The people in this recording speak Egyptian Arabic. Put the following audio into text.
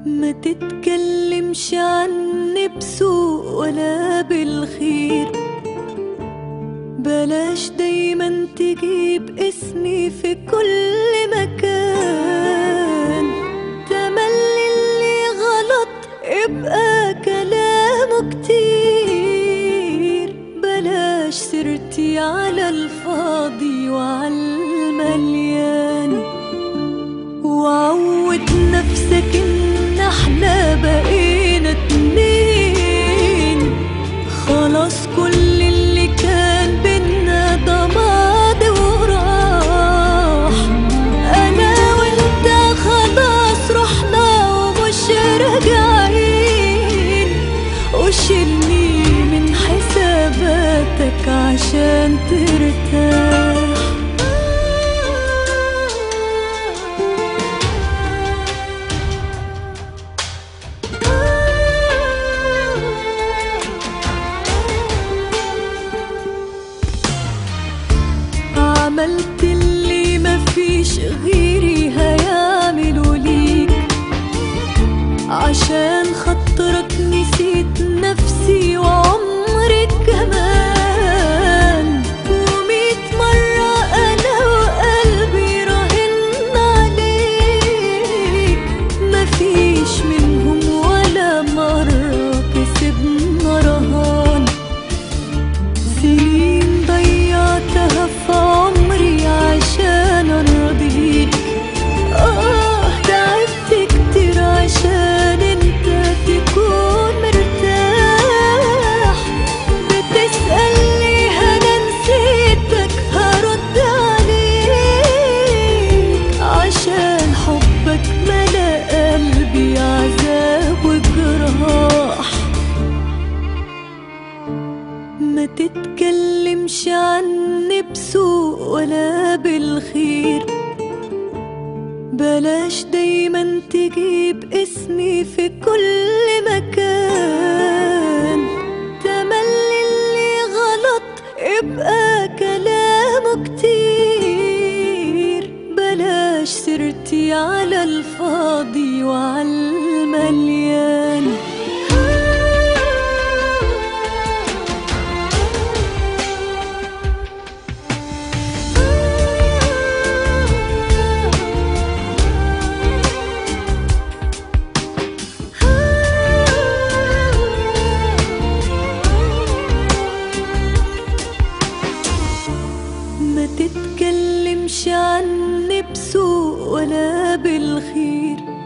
ما تتكلمش عني بسوء ولا بالخير بلاش دايما تجيب اسمي في كل مكان تملي اللي غلط يبقى كلامه كتير بلاش سيرتي على الفاضي وعلى المليان وعود نفسك ان احنا بقينا اتنين خلاص كل اللي كان بينا ده ماضي وراح انا وانت خلاص رحنا ومش راجعين وشيلني من حساباتك عشان ترتاح عملت اللي مفيش غيري هيعملوا ليك عشان خاطرك نسيت نفسي وعمري كمان وميت مرة أنا وقلبي راهن عليك مفيش منهم ولا مرة كسبنا رهان سنين ضيعتها في عمري عشان ارضيك اه تعبت كتير عشان انت تكون مرتاح بتسألني انا نسيتك هرد عليك عشان حبك ملا قلبي عذاب وجراح ما تتكلمش عني بسوء ولا بالخير بلاش دايما تجيب اسمي في كل مكان تملي اللي غلط يبقى كلامه كتير بلاش سيرتي على الفاضي وعلى المليان ما تتكلمش عني بسوء ولا بالخير